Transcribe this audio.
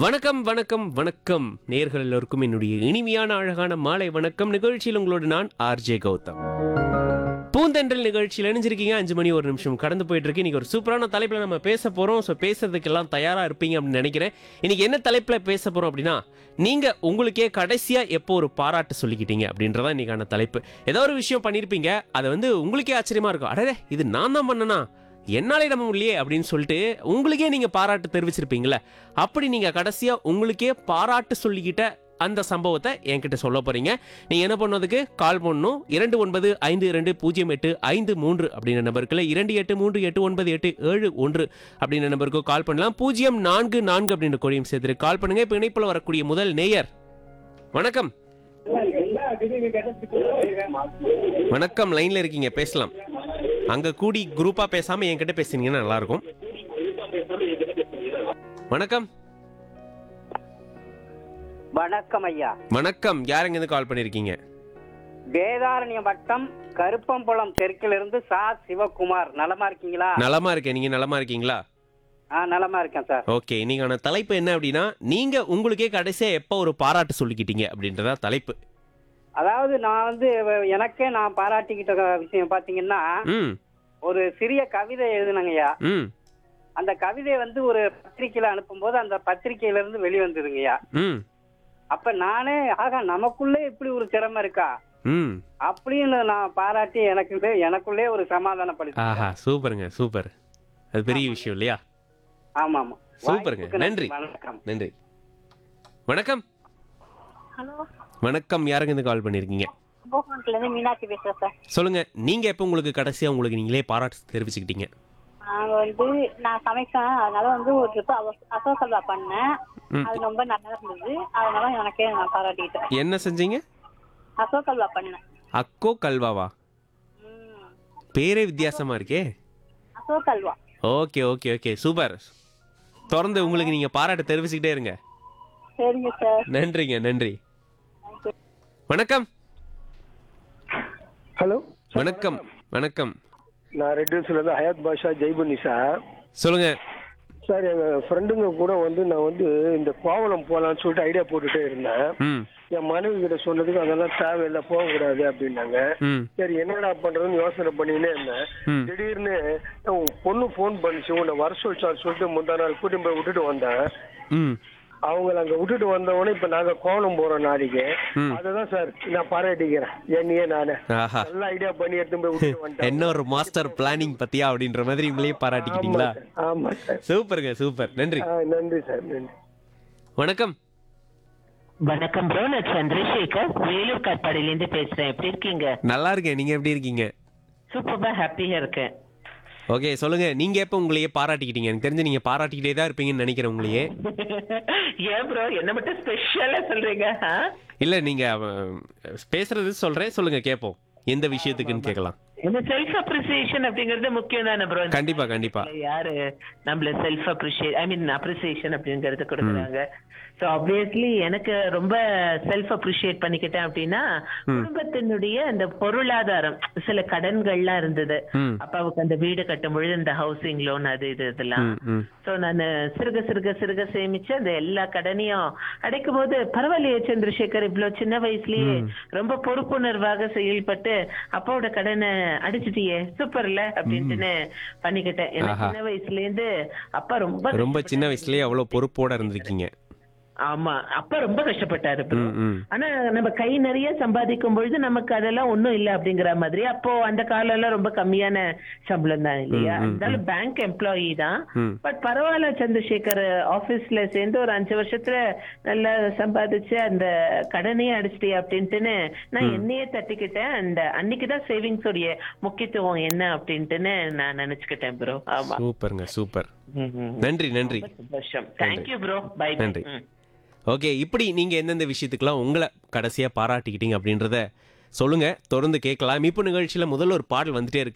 வணக்கம் வணக்கம் வணக்கம் நேர்கள் எல்லோருக்கும் என்னுடைய இனிமையான அழகான மாலை வணக்கம் நிகழ்ச்சியில் உங்களோடு நான் ஆர்ஜே கௌதம் பூந்தென்றல் நிகழ்ச்சியில் இணைஞ்சிருக்கீங்க அஞ்சு மணி ஒரு நிமிஷம் கடந்து போயிட்டு இருக்கு இன்னைக்கு ஒரு சூப்பரான தலைப்பில் நம்ம பேச போறோம் ஸோ பேசுறதுக்கெல்லாம் தயாரா இருப்பீங்க அப்படின்னு நினைக்கிறேன் இன்னைக்கு என்ன தலைப்பில் பேச போறோம் அப்படின்னா நீங்க உங்களுக்கே கடைசியா எப்போ ஒரு பாராட்டு சொல்லிக்கிட்டீங்க அப்படின்றதா இன்னைக்கான தலைப்பு ஏதோ ஒரு விஷயம் பண்ணியிருப்பீங்க அது வந்து உங்களுக்கே ஆச்சரியமா இருக்கும் அடடே இது நான் தான் பண்ணனா என்னாலே நம்ம இல்லையே அப்படின்னு சொல்லிட்டு உங்களுக்கே நீங்க பாராட்டு தெரிவிச்சிருப்பீங்களே அப்படி நீங்க கடைசியா உங்களுக்கே பாராட்டு சொல்லிக்கிட்ட அந்த சம்பவத்தை என்கிட்ட சொல்ல போறீங்க நீங்க என்ன பண்ணதுக்கு கால் பண்ணணும் இரண்டு ஒன்பது ஐந்து இரண்டு பூஜ்ஜியம் எட்டு ஐந்து மூன்று அப்படின்ற நம்பருக்குல இரண்டு எட்டு மூன்று எட்டு ஒன்பது எட்டு ஏழு ஒன்று அப்படின்ற நம்பருக்கு கால் பண்ணலாம் பூஜ்ஜியம் நான்கு நான்கு அப்படின்ற கொடியும் சேர்த்து கால் பண்ணுங்க இப்போ இணைப்புல வரக்கூடிய முதல் நேயர் வணக்கம் வணக்கம் லைன்ல இருக்கீங்க பேசலாம் அங்க கூடி குரூப்பா பேசாம என்கிட்ட பேசுனீங்கன்னா நல்லா இருக்கும் வணக்கம் வணக்கம் ஐயா வணக்கம் யாருங்க இருந்து கால் பண்ணிருக்கீங்க வேதாரண்யம் வட்டம் கருப்பம்புலம் தெற்கிலிருந்து சா சிவகுமார் நலமா இருக்கீங்களா நலமா இருக்கேன் நீங்க நலமா இருக்கீங்களா ஆ நலமா இருக்கேன் சார் ஓகே இன்னைக்கான தலைப்பு என்ன அப்படின்னா நீங்க உங்களுக்கே கடைசியா எப்போ ஒரு பாராட்டு சொல்லிக்கிட்டீங்க அப்படின்றதா தலைப்பு அதாவது நான் வந்து வ- எனக்கே நான் பாராட்டிக்கிட்ட விஷயம் பாத்தீங்கன்னா ம் ஒரு சிறிய கவிதை எழுதுனங்கய்யா ம் அந்த கவிதை வந்து ஒரு பத்திரிக்கையில அனுப்பும்போது அந்த பத்திரிக்கையில இருந்து வெளிவந்ததுங்கய்யா ம் அப்ப நானே ஆகா நமக்குள்ளே இப்படி ஒரு திறமை இருக்கா ம் அப்படின்னு நான் பாராட்டி எனக்கு எனக்குள்ளே ஒரு சமாதானப்படுத்தி ஆஹா சூப்பருங்க சூப்பர் அது பெரிய விஷயம் இல்லையா ஆமா ஆமா சூப்பருங்க. வாய்ப்புக்கு நன்றி. வணக்கம் நன்றி வணக்கம் ஹலோ வணக்கம் யாருங்க இருந்து கால் பண்ணிருக்கீங்க போகன்ல இருந்து மீனாட்சி பேசுறேன் சார் சொல்லுங்க நீங்க எப்போ உங்களுக்கு கடைசியா உங்களுக்கு நீங்களே பாராட்டு தெரிவிச்சுக்கிட்டீங்க நாங்க வந்து நான் சமைப்பேன் அதனால வந்து ஒரு ட்ரிப் அசோசல்வா பண்ணேன் ம். அது ரொம்ப நல்லா இருந்தது அதனால எனக்கே நான் பாராட்டிக்கிட்டேன் என்ன செஞ்சீங்க அசோசல்வா பண்ணேன் அக்கோ கல்வாவா ம். பேரே வித்தியாசமா இருக்கே அசோகல்வா ஓகே ஓகே ஓகே சூப்பர் தொடர்ந்து உங்களுக்கு நீங்க பாராட்டு தெரிவிச்சுக்கிட்டே இருங்க சரிங்க சார் நன்றிங்க நன்றி வணக்கம் ஹலோ வணக்கம் வணக்கம் நான் ரெட் ஹில்ஸ்ல இருந்து ஹயாத் பாஷா ஜெய்புனி சார் சொல்லுங்க சார் எங்க ஃப்ரெண்டுங்க கூட வந்து நான் வந்து இந்த கோவளம் போகலான்னு சொல்லிட்டு ஐடியா போட்டுட்டே இருந்தேன் ம் என் மனைவி கிட்ட சொன்னதுக்கு அதெல்லாம் தேவையில்லை போகக்கூடாது அப்படின்னாங்க ம் சரி என்னடா பண்றதுன்னு யோசனை பண்ணினே இருந்தேன் ம் திடீர்னு உன் பொண்ணு ஃபோன் பண்ணிச்சு உன்னை வர சொல்லிச்சான்னு சொல்லிட்டு முந்தா நாள் கூட்டிட்டு போய் விட்டுட்டு வந்தேன் ம் அவங்கள அங்க விட்டுட்டு வந்தவொடனே இப்ப நாங்க கோவளம் போறோம் நாளைக்கு ம். அதுதான் சார் நான் பாராட்டிக்கிறேன் என்னையே நானு ஆஹா நல்ல ஐடியா பண்ணி எடுத்து போய் விட்டுட்டு வந்துட்டேன் என்ன ஒரு மாஸ்டர் பிளானிங் பத்தியா அப்படின்ற மாதிரி உங்களையே பாராட்டிக்கிட்டீங்களா ஆமா சார். ஆமா சார் சூப்பருங்க சூப்பர் நன்றி ஆ, நன்றி சார் நன்றி வணக்கம் வணக்கம் ப்ரோ நான் சந்திரசேகர் வேலூர் காட்பாடியிலேருந்து பேசுறேன் எப்படி இருக்கீங்க நல்லா இருக்கேன் நீங்க எப்படி இருக்கீங்க சூப்பரா ஹாப்பியா இருக்கேன் ஓகே சொல்லுங்க நீங்க எப்போ உங்களையே பாராட்டிக்கிட்டீங்க எனக்கு தெரிஞ்சு நீங்க பாராட்டிக்கிட்டே தான் இருப்பீங்கன்னு நினைக்கிறேன் உங்களையே ஏன் ப்ரோ என்ன மட்டும் ஸ்பெஷலா சொல்றீங்க ஆ? இல்ல நீங்க அவன், பேசுறது சொல்றேன் சொல்லுங்க கேட்போம் எந்த விஷயத்துக்குன்னு கேட்கலாம் இந்த செல்ஃப் அப்ரிசியேஷன் அப்படிங்கறது முக்கியம் தானே ப்ரோ கண்டிப்பா கண்டிப்பா யாரு நம்மள self appreciate I mean appreciation அப்படிங்கறது கொடுக்குறாங்க சோ ஆப்வியஸ்லி எனக்கு ரொம்ப செல்ஃப் அப்ரிஷியேட் பண்ணிக்கிட்டேன் அப்படின்னா குடும்பத்தினுடைய அந்த பொருளாதாரம் சில கடன்கள்லாம் இருந்தது ம் அப்பாவுக்கு அந்த வீடு கட்டும் பொழுது இந்த ஹவுசிங் லோன் அது இது இதெல்லாம் ம் ம் சோ நான் சிறுக சிறுக சிறுக சேமிச்சு அந்த எல்லா கடனையும் அடைக்கும் போது பரவாயில்லையே சந்திரசேகர் இவ்வளவு சின்ன வயசுலயே ரொம்ப பொறுப்புணர்வாக செயல்பட்டு அப்பாவோட கடனை அடிச்சிட்டியே சூப்பர்ல அப்படின்ட்டுன்னு பண்ணிக்கிட்டேன் எனக்கு ஆஹா. சின்ன வயசுல இருந்து அப்பா ரொம்ப ரொம்ப சின்ன வயசுலயே அவ்வளவு பொறுப்போட இருந்திருக்கீங்க ஆமா அப்பா ரொம்ப கஷ்டப்பட்டாரு bro. ம் ம் ஆனா நம்ம கை நிறைய சம்பாதிக்கும் பொழுது நமக்கு அதெல்லாம் ஒண்ணும் இல்ல அப்படிங்கிற மாதிரி அப்போ அந்த காலம் எல்லாம் ரொம்ப கம்மியான சம்பளம் தான் இல்லையா ம், ம், இருந்தாலும் பேங்க் எம்ப்ளாயி தான் ம் பட் பரவாயில்ல சந்திரசேகர் ஆபீஸ்ல சேர்ந்து ஒரு அஞ்சு வருஷத்துல நல்லா சம்பாதிச்சு அந்த கடனையே அடிச்சிட்டியா அப்படின்ட்டுன்னு நான் என்னையே தட்டிக்கிட்டேன் அந்த அன்னைக்கு தான் சேவிங்ஸ் உடைய முக்கியத்துவம் என்ன அப்படின்ட்டுன்னு நான் நினைச்சுக்கிட்டேன் ப்ரோ ஆமா சூப்பருங்க சூப்பர் ம், ம். நன்றி நன்றி சந்தோஷம் தேங்க்யூ ப்ரோ பை நன்றி. ஓகே இப்படி நீங்க எந்தெந்த விஷயத்துக்கெல்லாம் உங்களை கடைசியா பாராட்டிக்கிட்டீங்க அப்படின்றத சொல்லுங்க தொடர்ந்து கேட்கலாம் இப்போ நிகழ்ச்சியில முதல்ல ஒரு பாடல் வந்துட்டே இருக்கு